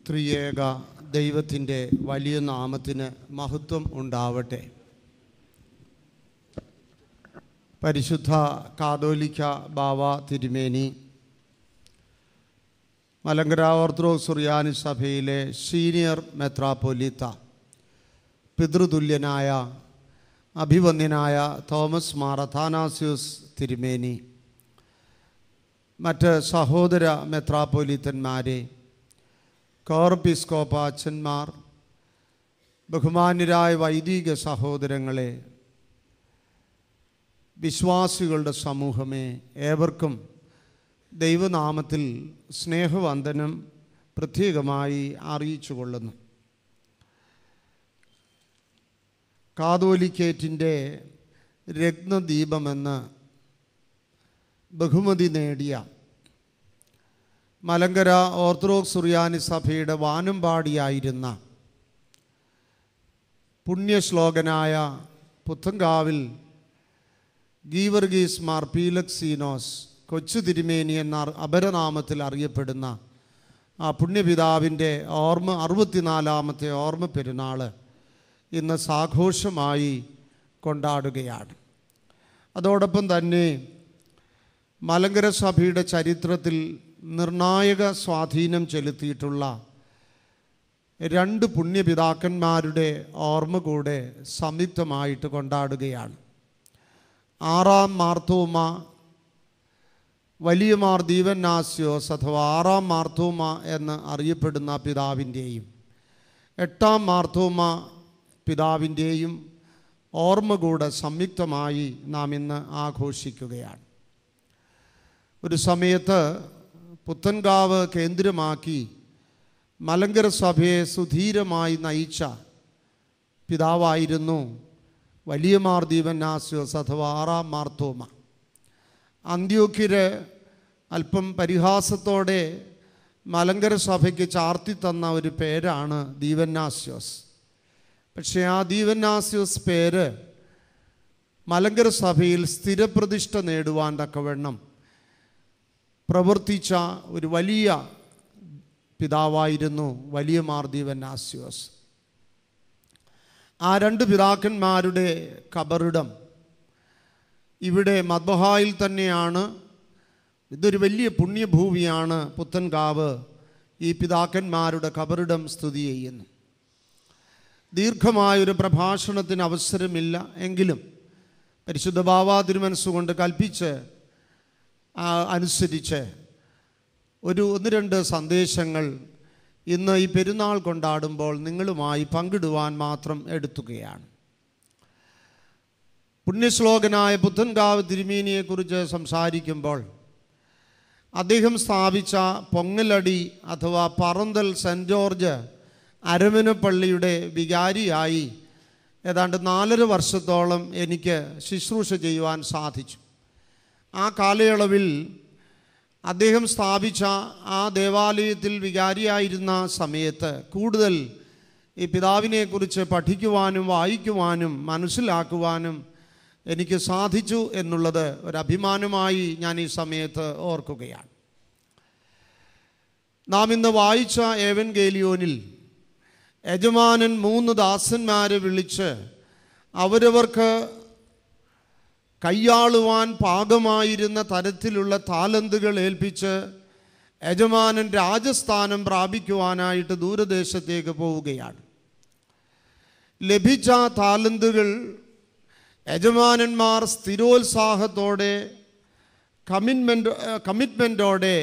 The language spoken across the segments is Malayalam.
ത്രിയേക ദൈവത്തിൻ്റെ വലിയ നാമത്തിന് മഹത്വം ഉണ്ടാവട്ടെ പരിശുദ്ധ കാതോലിക്ക ബാവ തിരുമേനി മലങ്കര ഓർത്തഡോക്സ് സുറിയാനി സഭയിലെ സീനിയർ മെത്രാപ്പൊലിത്ത പിതൃതുല്യനായ അഭിവന്യനായ തോമസ് മാർ അഥാനാസ്യൂസ് തിരുമേനി മറ്റ് സഹോദര മെത്രാപ്പൊലിത്തന്മാരെ കോർപ്പിസ്കോപ്പ അച്ഛന്മാർ ബഹുമാന്യരായ വൈദിക സഹോദരങ്ങളെ വിശ്വാസികളുടെ സമൂഹമേ ഏവർക്കും ദൈവനാമത്തിൽ സ്നേഹവന്ദനം പ്രത്യേകമായി അറിയിച്ചു കൊള്ളുന്നു കാതോലിക്കേറ്റിൻ്റെ രത്നദീപമെന്ന് ബഹുമതി നേടിയ മലങ്കര ഓർത്തഡോക്സ് സുറിയാനി സഭയുടെ വാനമ്പാടിയായിരുന്ന പുണ്യശ്ലോകനായ പുത്തങ്കാവിൽ ഗീവർഗീസ് മാർ പീലക്സീനോസ് കൊച്ചു തിരുമേനി എന്ന അപരനാമത്തിൽ അറിയപ്പെടുന്ന ആ പുണ്യപിതാവിൻ്റെ ഓർമ്മ അറുപത്തിനാലാമത്തെ ഓർമ്മ പെരുന്നാൾ ഇന്ന് സാഘോഷമായി കൊണ്ടാടുകയാണ് അതോടൊപ്പം തന്നെ മലങ്കര സഭയുടെ ചരിത്രത്തിൽ നിർണായക സ്വാധീനം ചെലുത്തിയിട്ടുള്ള രണ്ട് പുണ്യപിതാക്കന്മാരുടെ ഓർമ്മ കൂടെ സംയുക്തമായിട്ട് കൊണ്ടാടുകയാണ് ആറാം മാർത്തോമ വലിയ മാർ ദീവന്നാസ്യോസ് അഥവാ ആറാം മാർത്തോമ എന്ന് അറിയപ്പെടുന്ന പിതാവിൻ്റെയും എട്ടാം മാർത്തോമ പിതാവിൻ്റെയും ഓർമ്മ കൂടെ സംയുക്തമായി നാം ഇന്ന് ആഘോഷിക്കുകയാണ് ഒരു സമയത്ത് പുത്തൻകാവ് കേന്ദ്രമാക്കി മലങ്കര സഭയെ സുധീരമായി നയിച്ച പിതാവായിരുന്നു വലിയ മാർ ദീപന്നാസ്യോസ് അഥവാ ആറാം മാർത്തോമ അന്ത്യോക്യര് അല്പം പരിഹാസത്തോടെ മലങ്കര സഭയ്ക്ക് ചാർത്തി തന്ന ഒരു പേരാണ് ദീവന്നാസ്യോസ് പക്ഷേ ആ ദീവന്നാസ്യോസ് പേര് മലങ്കര സഭയിൽ സ്ഥിരപ്രതിഷ്ഠ നേടുവാൻ തക്കവണ്ണം പ്രവർത്തിച്ച ഒരു വലിയ പിതാവായിരുന്നു വലിയ മാർ ദീവന്നാസ്യോസ് ആ രണ്ട് പിതാക്കന്മാരുടെ കബറിടം ഇവിടെ മദ്ബഹായിൽ തന്നെയാണ് ഇതൊരു വലിയ പുണ്യഭൂമിയാണ് പുത്തൻകാവ് ഈ പിതാക്കന്മാരുടെ കബറിടം സ്ഥിതി ചെയ്യുന്നു ദീർഘമായൊരു പ്രഭാഷണത്തിന് അവസരമില്ല എങ്കിലും പരിശുദ്ധ ബാബാ തിരുമനസ്സുകൊണ്ട് കൽപ്പിച്ച് ആ, അനുസരിച്ച് ഒരു ഒന്ന് രണ്ട് സന്ദേശങ്ങൾ ഇന്ന് ഈ പെരുന്നാൾ കൊണ്ടാടുമ്പോൾ നിങ്ങളുമായി പങ്കിടുവാൻ മാത്രം എടുത്തുകയാണ് പുണ്യശ്ലോകനായ പുത്തൻകാവ് തിരുമേനിയെക്കുറിച്ച് സംസാരിക്കുമ്പോൾ അദ്ദേഹം സ്ഥാപിച്ച പൊങ്ങലടി അഥവാ പറന്തൽ സെൻറ് ജോർജ് അരമനപ്പള്ളിയുടെ വികാരിയായി ഏതാണ്ട് നാലര വർഷത്തോളം എനിക്ക് ശുശ്രൂഷ ചെയ്യുവാൻ സാധിച്ചു ആ കാലയളവിൽ അദ്ദേഹം സ്ഥാപിച്ച ആ ദേവാലയത്തിൽ വികാരിയായിരുന്ന സമയത്ത് കൂടുതൽ ഈ പിതാവിനെക്കുറിച്ച് പഠിക്കുവാനും വായിക്കുവാനും മനസ്സിലാക്കുവാനും എനിക്ക് സാധിച്ചു എന്നുള്ളത് ഒരു അഭിമാനമായി ഞാൻ ഈ സമയത്ത് ഓർക്കുകയാണ് നാം ഇന്ന് വായിച്ച ഏവൻ ഗേലിയോനിൽ യജമാനൻ മൂന്ന് ദാസന്മാരെ വിളിച്ച് അവരവർക്ക് കയ്യാളുവാൻ പാകമായിരുന്ന തരത്തിലുള്ള താലന്തുകൾ ഏൽപ്പിച്ച് യജമാനൻ രാജസ്ഥാനം പ്രാപിക്കുവാനായിട്ട് ദൂരദേശത്തേക്ക് പോവുകയാണ് ലഭിച്ച താലന്തുകൾ യജമാനന്മാർ സ്ഥിരോത്സാഹത്തോടെ കമ്മിറ്റ്മെൻ്റ് കമ്മിറ്റ്മെൻറ്റോടെ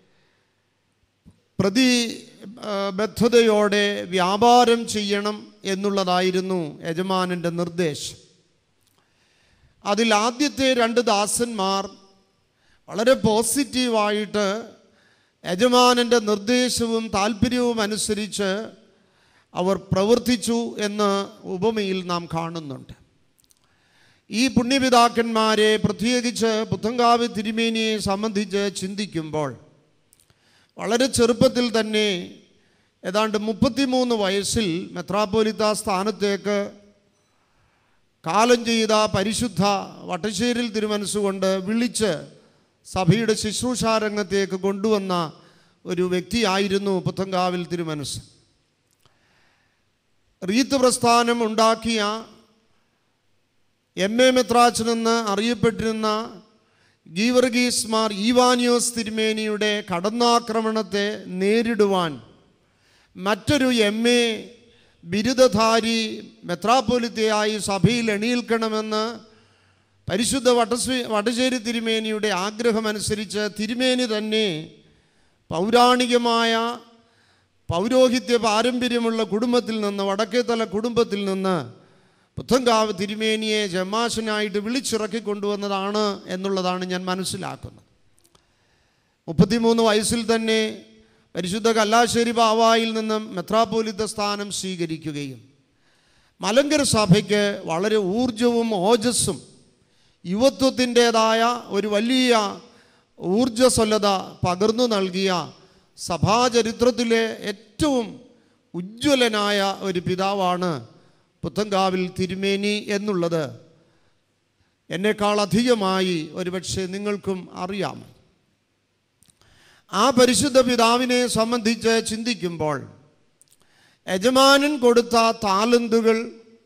പ്രതിബദ്ധതയോടെ വ്യാപാരം ചെയ്യണം എന്നുള്ളതായിരുന്നു യജമാനൻ്റെ നിർദ്ദേശം അതിൽ ആദ്യത്തെ രണ്ട് ദാസന്മാർ വളരെ പോസിറ്റീവായിട്ട് യജമാനൻ്റെ നിർദ്ദേശവും താല്പര്യവും അനുസരിച്ച് അവർ പ്രവർത്തിച്ചു എന്ന് ഉപമയിൽ നാം കാണുന്നുണ്ട് ഈ പുണ്യപിതാക്കന്മാരെ പ്രത്യേകിച്ച് പുത്തങ്കാവ് തിരുമേനിയെ സംബന്ധിച്ച് ചിന്തിക്കുമ്പോൾ വളരെ ചെറുപ്പത്തിൽ തന്നെ ഏതാണ്ട് മുപ്പത്തിമൂന്ന് വയസ്സിൽ മെത്രാപ്പോലിത്ത സ്ഥാനത്തേക്ക് കാലം ചെയ്ത പരിശുദ്ധ വട്ടശ്ശേരിൽ തിരുമനസ്സുകൊണ്ട് വിളിച്ച് സഭയുടെ ശുശ്രൂഷാരംഗത്തേക്ക് കൊണ്ടുവന്ന ഒരു വ്യക്തിയായിരുന്നു പുത്തങ്കാവിൽ തിരുമനസ് റീത്ത് പ്രസ്ഥാനം ഉണ്ടാക്കിയ എം എ മെത്രാച്ചനെന്ന് അറിയപ്പെട്ടിരുന്ന ഗീവർഗീസ് മാർ ഈവാനിയോസ് തിരുമേനിയുടെ കടന്നാക്രമണത്തെ നേരിടുവാൻ മറ്റൊരു എം എ ബിരുദധാരി മെത്രാപ്പൊലിത്തയായി സഭയിൽ എണീൽക്കണമെന്ന് പരിശുദ്ധ വടശ്ശേ വടശ്ശേരി തിരുമേനിയുടെ ആഗ്രഹമനുസരിച്ച് തിരുമേനി തന്നെ പൗരാണികമായ പൗരോഹിത്യ പാരമ്പര്യമുള്ള കുടുംബത്തിൽ നിന്ന് വടക്കേത്തല കുടുംബത്തിൽ നിന്ന് പുത്തങ്കാവ് തിരുമേനിയെ ജമാശനായിട്ട് വിളിച്ചിറക്കി കൊണ്ടുവന്നതാണ് എന്നുള്ളതാണ് ഞാൻ മനസ്സിലാക്കുന്നത് മുപ്പത്തിമൂന്ന് വയസ്സിൽ തന്നെ പരിശുദ്ധ കല്ലാശ്ശേരി ബാവായിൽ നിന്നും മെത്രാപ്പോലിത്ത സ്ഥാനം സ്വീകരിക്കുകയും മലങ്കര സഭയ്ക്ക് വളരെ ഊർജവും ഓജസ്സും യുവത്വത്തിൻ്റെതായ ഒരു വലിയ ഊർജസ്വലത പകർന്നു നൽകിയ സഭാചരിത്രത്തിലെ ഏറ്റവും ഉജ്ജ്വലനായ ഒരു പിതാവാണ് പുത്തങ്കാവിൽ തിരുമേനി എന്നുള്ളത് എന്നെക്കാൾ അധികമായി ഒരുപക്ഷെ നിങ്ങൾക്കും അറിയാം ആ പരിശുദ്ധ പിതാവിനെ സംബന്ധിച്ച് ചിന്തിക്കുമ്പോൾ യജമാനൻ കൊടുത്ത താലന്തുകൾ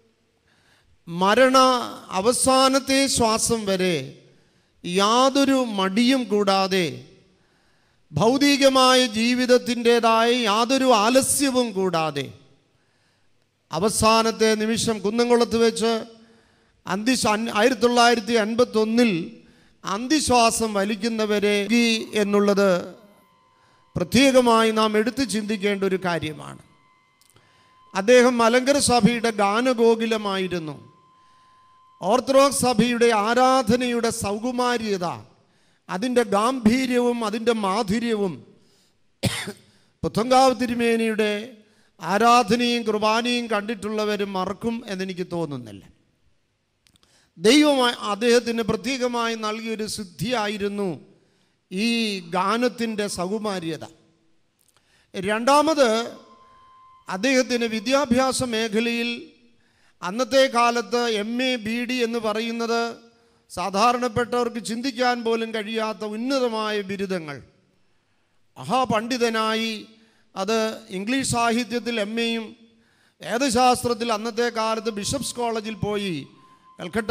മരണ അവസാനത്തെ ശ്വാസം വരെ യാതൊരു മടിയും കൂടാതെ ഭൗതികമായ ജീവിതത്തിൻ്റെതായ യാതൊരു ആലസ്യവും കൂടാതെ അവസാനത്തെ നിമിഷം കുന്നംകുളത്ത് വെച്ച് അന്തി ആയിരത്തി തൊള്ളായിരത്തി അൻപത്തൊന്നിൽ അന്തിശ്വാസം വലിക്കുന്നവരെ ഈ എന്നുള്ളത് പ്രത്യേകമായി നാം എടുത്തു ചിന്തിക്കേണ്ട ഒരു കാര്യമാണ് അദ്ദേഹം മലങ്കര സഭയുടെ ഗാനഗോകുലമായിരുന്നു ഓർത്തഡോക്സ് സഭയുടെ ആരാധനയുടെ സൗകുമാര്യത അതിൻ്റെ ഗാംഭീര്യവും അതിൻ്റെ മാധുര്യവും പുത്തങ്കാവ് തിരുമേനിയുടെ ആരാധനയും കുർബാനയും കണ്ടിട്ടുള്ളവരും മറക്കും എന്നെനിക്ക് തോന്നുന്നില്ല ദൈവമായി അദ്ദേഹത്തിന് പ്രത്യേകമായി നൽകിയൊരു സിദ്ധിയായിരുന്നു ഈ ഗാനത്തിൻ്റെ സൗകുമാര്യത രണ്ടാമത് അദ്ദേഹത്തിന് വിദ്യാഭ്യാസ മേഖലയിൽ അന്നത്തെ കാലത്ത് എം എ ബി ഡി എന്ന് പറയുന്നത് സാധാരണപ്പെട്ടവർക്ക് ചിന്തിക്കാൻ പോലും കഴിയാത്ത ഉന്നതമായ ബിരുദങ്ങൾ മഹാപണ്ഡിതനായി അത് ഇംഗ്ലീഷ് സാഹിത്യത്തിൽ എം എയും വേദശാസ്ത്രത്തിൽ അന്നത്തെ കാലത്ത് ബിഷപ്സ് കോളേജിൽ പോയി കൽക്കട്ട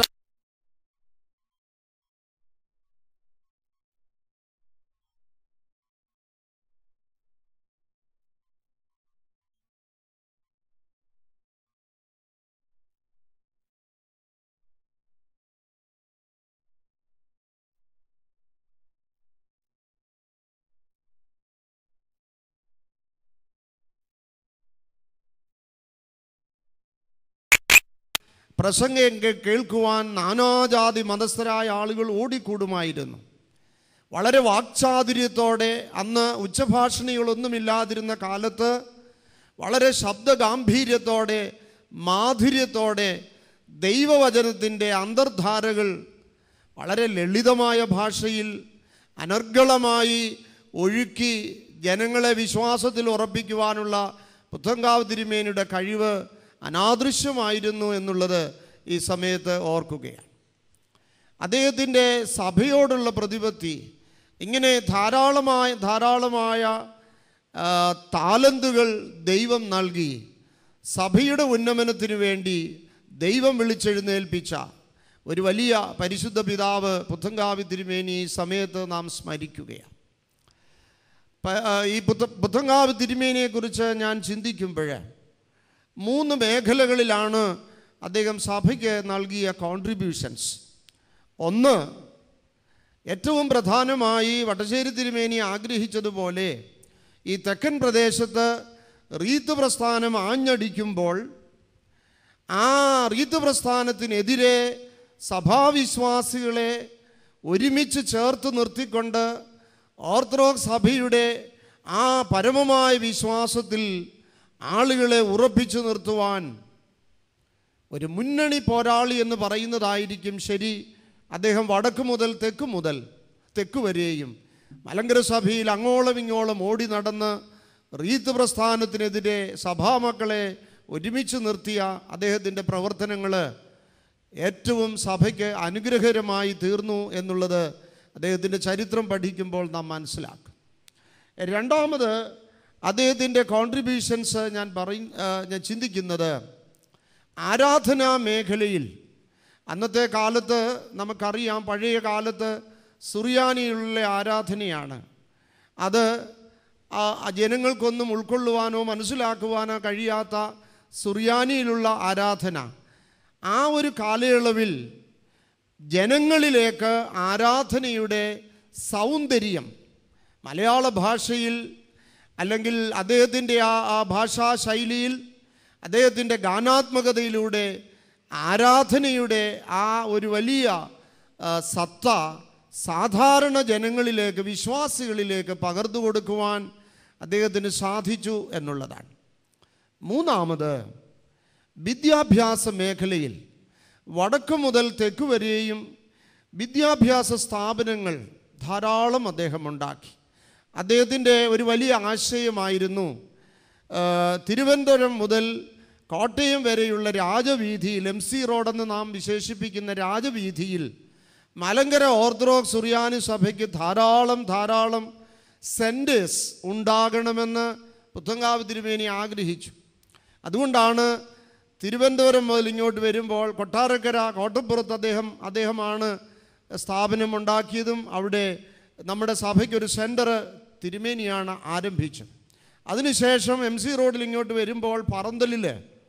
പ്രസംഗം കേ- കേൾക്കുവാൻ നാനാജാതി മതസ്ഥരായ ആളുകൾ ഓടിക്കൂടുമായിരുന്നു വളരെ വാക്ചാതുര്യത്തോടെ അന്ന് ഉച്ചഭാഷണികളൊന്നുമില്ലാതിരുന്ന കാലത്ത് വളരെ ശബ്ദ ഗാംഭീര്യത്തോടെ മാധുര്യത്തോടെ ദൈവവചനത്തിൻ്റെ അന്തർധാരകൾ വളരെ ലളിതമായ ഭാഷയിൽ അനർഗളമായി ഒഴുക്കി ജനങ്ങളെ വിശ്വാസത്തിൽ ഉറപ്പിക്കുവാനുള്ള പുത്തങ്കാവ് തിരുമേനിയുടെ കഴിവ് അനാദൃശ്യമായിരുന്നു എന്നുള്ളത് ഈ സമയത്ത് ഓർക്കുകയാണ് അദ്ദേഹത്തിൻ്റെ സഭയോടുള്ള പ്രതിപത്തി ഇങ്ങനെ ധാരാളമായ ധാരാളമായ ആ, താലന്തുകൾ ദൈവം നൽകി സഭയുടെ ഉന്നമനത്തിനു വേണ്ടി ദൈവം വിളിച്ചെഴുന്നേൽപ്പിച്ച ഒരു വലിയ പരിശുദ്ധ പിതാവ് പുത്തങ്കാവി തിരുമേനി ഈ സമയത്ത് നാം സ്മരിക്കുകയാണ് പ- ആ, ഈ പുത്ത പുത്തങ്കാവ് തിരുമേനിയെക്കുറിച്ച് ഞാൻ ചിന്തിക്കുമ്പോൾ മൂന്ന് മേഖലകളിലാണ് അദ്ദേഹം സഭയ്ക്ക് നൽകിയ കോൺട്രിബ്യൂഷൻസ് ഒന്ന് ഏറ്റവും പ്രധാനമായി വടശ്ശേരി തിരുമേനി ആഗ്രഹിച്ചതുപോലെ ഈ തെക്കൻ പ്രദേശത്ത് റീത്ത് പ്രസ്ഥാനം ആഞ്ഞടിക്കുമ്പോൾ ആ റീത്ത് പ്രസ്ഥാനത്തിനെതിരെ സഭാവിശ്വാസികളെ ഒരുമിച്ച് ചേർത്ത് നിർത്തിക്കൊണ്ട് ഓർത്തഡോക്സ് സഭയുടെ ആ പരമമായ വിശ്വാസത്തിൽ ആളുകളെ ഉറപ്പിച്ചു നിർത്തുവാൻ ഒരു മുന്നണി പോരാളി എന്ന് പറയുന്നതായിരിക്കും ശരി അദ്ദേഹം വടക്ക് മുതൽ തെക്ക് മുതൽ തെക്ക് വരെയും മലങ്കര സഭയിൽ അങ്ങോളം ഇങ്ങോളം ഓടി നടന്ന് റീത്ത് പ്രസ്ഥാനത്തിനെതിരെ സഭാമക്കളെ ഒരുമിച്ച് നിർത്തിയ അദ്ദേഹത്തിൻ്റെ പ്രവർത്തനങ്ങൾ ഏറ്റവും സഭയ്ക്ക് അനുഗ്രഹകരമായി തീർന്നു എന്നുള്ളത് അദ്ദേഹത്തിൻ്റെ ചരിത്രം പഠിക്കുമ്പോൾ നാം മനസ്സിലാക്കും രണ്ടാമത് അദ്ദേഹത്തിൻ്റെ കോൺട്രിബ്യൂഷൻസ് ഞാൻ പറയും ആ, ഞാൻ ചിന്തിക്കുന്നത് ആരാധനാ മേഖലയിൽ അന്നത്തെ കാലത്ത് നമുക്കറിയാം പഴയ കാലത്ത് സുറിയാനിയുള്ള ആരാധനയാണ് അത് ആ ആ ജനങ്ങൾക്കൊന്നും ഉൾക്കൊള്ളുവാനോ മനസ്സിലാക്കുവാനോ കഴിയാത്ത സുറിയാനിയിലുള്ള ആരാധന ആ ഒരു കാലയളവിൽ ജനങ്ങളിലേക്ക് ആരാധനയുടെ സൗന്ദര്യം മലയാള ഭാഷയിൽ അല്ലെങ്കിൽ അദ്ദേഹത്തിൻ്റെ ആ ആ ഭാഷാ ശൈലിയിൽ അദ്ദേഹത്തിൻ്റെ ഗാനാത്മകതയിലൂടെ ആരാധനയുടെ ആ ഒരു വലിയ ആ, സത്ത സാധാരണ ജനങ്ങളിലേക്ക് വിശ്വാസികളിലേക്ക് പകർന്നു കൊടുക്കുവാൻ അദ്ദേഹത്തിന് സാധിച്ചു എന്നുള്ളതാണ് മൂന്നാമത് വിദ്യാഭ്യാസ മേഖലയിൽ വടക്ക് മുതൽ തെക്ക് വരെയും വിദ്യാഭ്യാസ സ്ഥാപനങ്ങൾ ധാരാളം അദ്ദേഹം ഉണ്ടാക്കി അദ്ദേഹത്തിൻ്റെ ഒരു വലിയ ആശയമായിരുന്നു ആ, തിരുവനന്തപുരം മുതൽ കോട്ടയം വരെയുള്ള രാജവീതിയിൽ എം സി റോഡെന്ന് നാം വിശേഷിപ്പിക്കുന്ന രാജവീതിയിൽ മലങ്കര ഓർത്തഡോക്സ് സുറിയാനി സഭയ്ക്ക് ധാരാളം ധാരാളം സെൻറ്റേഴ്സ് ഉണ്ടാകണമെന്ന് പുത്തങ്കാവ് തിരുമേനി ആഗ്രഹിച്ചു അതുകൊണ്ടാണ് തിരുവനന്തപുരം മുതൽ ഇങ്ങോട്ട് വരുമ്പോൾ കൊട്ടാരക്കര കോട്ടപ്പുറത്ത് അദ്ദേഹം അദ്ദേഹമാണ് സ്ഥാപനം ഉണ്ടാക്കിയതും അവിടെ നമ്മുടെ സഭയ്ക്കൊരു സെൻറ്റർ തിരുമേനിയാണ് ആരംഭിച്ചത് അതിനുശേഷം എം സി റോഡിൽ ഇങ്ങോട്ട് വരുമ്പോൾ പറന്തലിൽ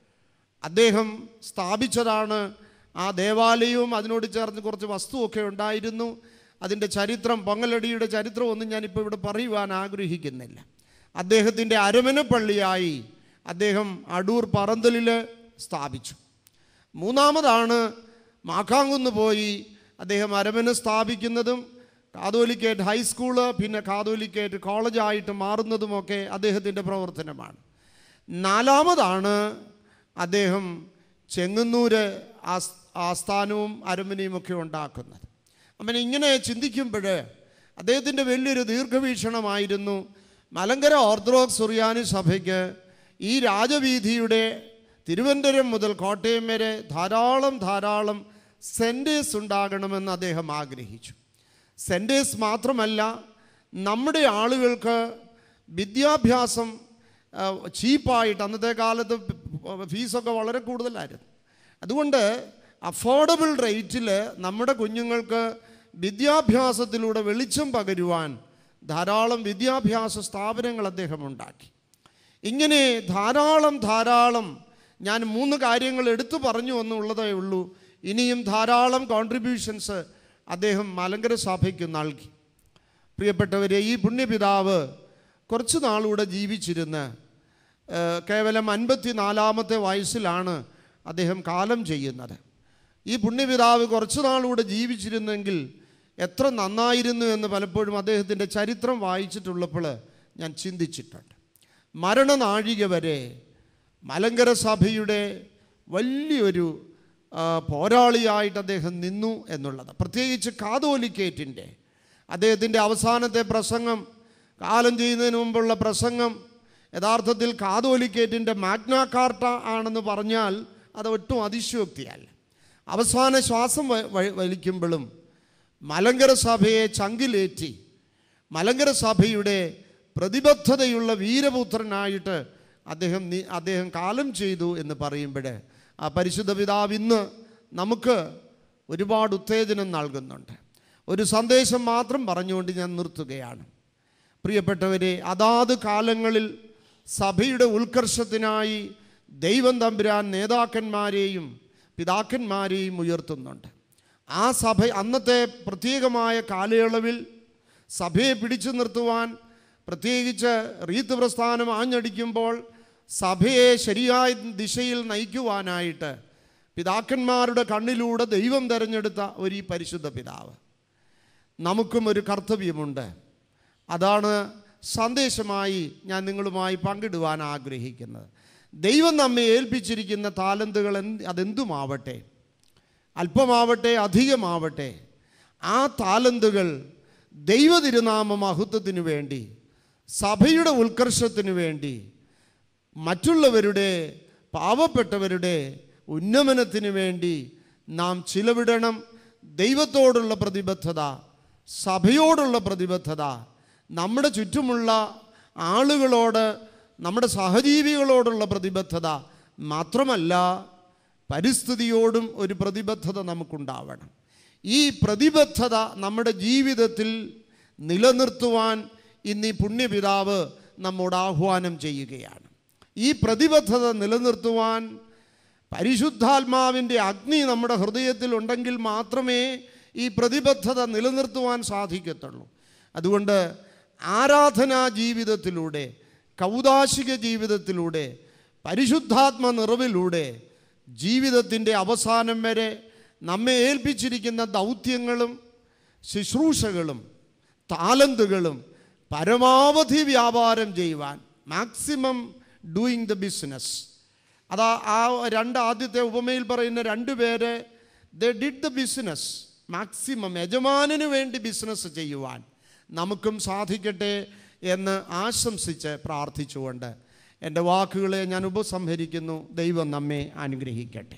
അദ്ദേഹം സ്ഥാപിച്ചതാണ് ആ ദേവാലയവും അതിനോട് ചേർന്ന് കുറച്ച് വസ്തുവൊക്കെ ഉണ്ടായിരുന്നു അതിൻ്റെ ചരിത്രം പൊങ്ങലടിയുടെ ചരിത്രമൊന്നും ഞാനിപ്പോൾ ഇവിടെ പറയുവാൻ ആഗ്രഹിക്കുന്നില്ല അദ്ദേഹത്തിൻ്റെ അരമനപ്പള്ളിയായി അദ്ദേഹം അടൂർ പറന്തലിൽ സ്ഥാപിച്ചു മൂന്നാമതാണ് മാക്കാങ്കുന്ന് പോയി അദ്ദേഹം അരമന സ്ഥാപിക്കുന്നതും കാതോലിക്കേറ്റ് ഹൈസ്കൂള് പിന്നെ കാതോലിക്കേറ്റ് കോളേജായിട്ട് മാറുന്നതുമൊക്കെ അദ്ദേഹത്തിൻ്റെ പ്രവർത്തനമാണ് നാലാമതാണ് അദ്ദേഹം ചെങ്ങന്നൂര് ആസ് ആസ്ഥാനവും അരമനയും ഒക്കെ ഉണ്ടാക്കുന്നത് അപ്പം ഇങ്ങനെ ചിന്തിക്കുമ്പോൾ അദ്ദേഹത്തിൻ്റെ വലിയൊരു ദീർഘവീക്ഷണമായിരുന്നു മലങ്കര ഓർത്തഡോക്സ് സുറിയാനി സഭയ്ക്ക് ഈ രാജവീതിയുടെ തിരുവനന്തപുരം മുതൽ കോട്ടയം വരെ ധാരാളം ധാരാളം സെൻറ്റേഴ്സ് ഉണ്ടാകണമെന്ന് അദ്ദേഹം ആഗ്രഹിച്ചു സെൻറ്റേഴ്സ് മാത്രമല്ല നമ്മുടെ ആളുകൾക്ക് വിദ്യാഭ്യാസം ആ, ചീപ്പായിട്ട് അന്നത്തെ കാലത്ത് ഫീസൊക്കെ വളരെ കൂടുതലായിരുന്നു അതുകൊണ്ട് അഫോർഡബിൾ റേറ്റിൽ നമ്മുടെ കുഞ്ഞുങ്ങൾക്ക് വിദ്യാഭ്യാസത്തിലൂടെ വെളിച്ചം പകരുവാൻ ധാരാളം വിദ്യാഭ്യാസ സ്ഥാപനങ്ങൾ അദ്ദേഹം ഉണ്ടാക്കി ഇങ്ങനെ ധാരാളം ധാരാളം ഞാൻ മൂന്ന് കാര്യങ്ങൾ എടുത്തു പറഞ്ഞു എന്നുള്ളതേ ഉള്ളൂ ഇനിയും ധാരാളം കോൺട്രിബ്യൂഷൻസ് അദ്ദേഹം മലങ്കര സഭയ്ക്ക് നൽകി പ്രിയപ്പെട്ടവരെ ഈ പുണ്യപിതാവ് കുറച്ച് നാളൂടെ ജീവിച്ചിരുന്ന് ഏഹ്, കേവലം അൻപത്തി നാലാമത്തെ വയസ്സിലാണ് അദ്ദേഹം കാലം ചെയ്യുന്നത് ഈ പുണ്യപിതാവ് കുറച്ച് നാളൂടെ ജീവിച്ചിരുന്നെങ്കിൽ എത്ര നന്നായിരുന്നു എന്ന് പലപ്പോഴും അദ്ദേഹത്തിൻ്റെ ചരിത്രം വായിച്ചിട്ടുള്ളപ്പോൾ ഞാൻ ചിന്തിച്ചിട്ടുണ്ട് മരണനാഴിക വരെ മലങ്കര സഭയുടെ വലിയൊരു ആ, പോരാളിയായിട്ട് അദ്ദേഹം നിന്നു എന്നുള്ളത് പ്രത്യേകിച്ച് കാതോലിക്കേറ്റിൻ്റെ അദ്ദേഹത്തിൻ്റെ അവസാനത്തെ പ്രസംഗം കാലം ചെയ്യുന്നതിന് മുമ്പുള്ള പ്രസംഗം യഥാർത്ഥത്തിൽ കാതോലിക്കേറ്റിൻ്റെ മാഗ്നാ കാർട്ട ആണെന്ന് പറഞ്ഞാൽ അത് ഒട്ടും അതിശയോക്തിയല്ല അവസാന ശ്വാസം വ- വ- വലിക്കുമ്പോഴും മലങ്കര സഭയെ ചങ്കിലേറ്റി മലങ്കര സഭയുടെ പ്രതിബദ്ധതയുള്ള വീരപുത്രനായിട്ട് അദ്ദേഹം നി- അദ്ദേഹം കാലം ചെയ്തു എന്ന് പറയുമ്പോൾ ആ പരിശുദ്ധ പിതാവ് ഇന്ന് നമുക്ക് ഒരുപാട് ഉത്തേജനം നൽകുന്നുണ്ട് ഒരു സന്ദേശം മാത്രം പറഞ്ഞുകൊണ്ട് ഞാൻ നിർത്തുകയാണ് പ്രിയപ്പെട്ടവരെ അതാത് കാലങ്ങളിൽ സഭയുടെ ഉത്കർഷത്തിനായി ദൈവം തമ്പുരാൻ നേതാക്കന്മാരെയും പിതാക്കന്മാരെയും ഉയർത്തുന്നുണ്ട് ആ സഭ അന്നത്തെ പ്രത്യേകമായ കാലയളവിൽ സഭയെ പിടിച്ചു നിർത്തുവാൻ പ്രത്യേകിച്ച് റീത്ത് പ്രസ്ഥാനം ആഞ്ഞടിക്കുമ്പോൾ സഭയെ ശരിയായ ദിശയിൽ നയിക്കുവാനായിട്ട് പിതാക്കന്മാരുടെ കണ്ണിലൂടെ ദൈവം തിരഞ്ഞെടുത്ത ഒരു ഈ പരിശുദ്ധ പിതാവ് നമുക്കും ഒരു കർത്തവ്യമുണ്ട് അതാണ് സന്ദേശമായി ഞാൻ നിങ്ങളുമായി പങ്കിടുവാൻ ആഗ്രഹിക്കുന്നത് ദൈവം നമ്മെ ഏൽപ്പിച്ചിരിക്കുന്ന താലന്തുകൾ എന്ത് അതെന്തുമാവട്ടെ അല്പമാവട്ടെ അധികമാവട്ടെ ആ താലന്തുകൾ ദൈവ തിരുനാമ മഹത്വത്തിനു വേണ്ടി സഭയുടെ ഉത്കർഷത്തിനു വേണ്ടി മറ്റുള്ളവരുടെ പാവപ്പെട്ടവരുടെ ഉന്നമനത്തിന് വേണ്ടി നാം ചിലവിടണം ദൈവത്തോടുള്ള പ്രതിബദ്ധത സഭയോടുള്ള പ്രതിബദ്ധത നമ്മുടെ ചുറ്റുമുള്ള ആളുകളോട് നമ്മുടെ സഹജീവികളോടുള്ള പ്രതിബദ്ധത മാത്രമല്ല പരിസ്ഥിതിയോടും ഒരു പ്രതിബദ്ധത നമുക്കുണ്ടാവണം ഈ പ്രതിബദ്ധത നമ്മുടെ ജീവിതത്തിൽ നിലനിർത്തുവാൻ ഇന്ന് ഈ പുണ്യപിതാവ് നമ്മോട് ആഹ്വാനം ചെയ്യുകയാണ് ഈ പ്രതിബദ്ധത നിലനിർത്തുവാൻ പരിശുദ്ധാത്മാവിൻ്റെ അഗ്നി നമ്മുടെ ഹൃദയത്തിൽ ഉണ്ടെങ്കിൽ മാത്രമേ ഈ പ്രതിബദ്ധത നിലനിർത്തുവാൻ സാധിക്കത്തുള്ളൂ അതുകൊണ്ട് ആരാധനാ ജീവിതത്തിലൂടെ കൗതാശിക ജീവിതത്തിലൂടെ പരിശുദ്ധാത്മ നിറവിലൂടെ ജീവിതത്തിൻ്റെ അവസാനം വരെ നമ്മെ ഏൽപ്പിച്ചിരിക്കുന്ന ദൗത്യങ്ങളും ശുശ്രൂഷകളും താലന്തുകളും പരമാവധി വ്യാപാരം ചെയ്യുവാൻ മാക്സിമം ഡൂയിങ് ദ ബിസിനസ് അതാ ആ രണ്ട് ആദ്യത്തെ ഉപമയിൽ പറയുന്ന രണ്ട് പേര് they did the business maximum യജമാനന് വേണ്ടി ബിസിനസ് ചെയ്യുവാൻ നമുക്കും സാധിക്കട്ടെ എന്ന് ആശംസിച്ച് പ്രാർത്ഥിച്ചുകൊണ്ട് എൻ്റെ വാക്കുകളെ ഞാൻ ഉപസംഹരിക്കുന്നു ദൈവം നമ്മെ അനുഗ്രഹിക്കട്ടെ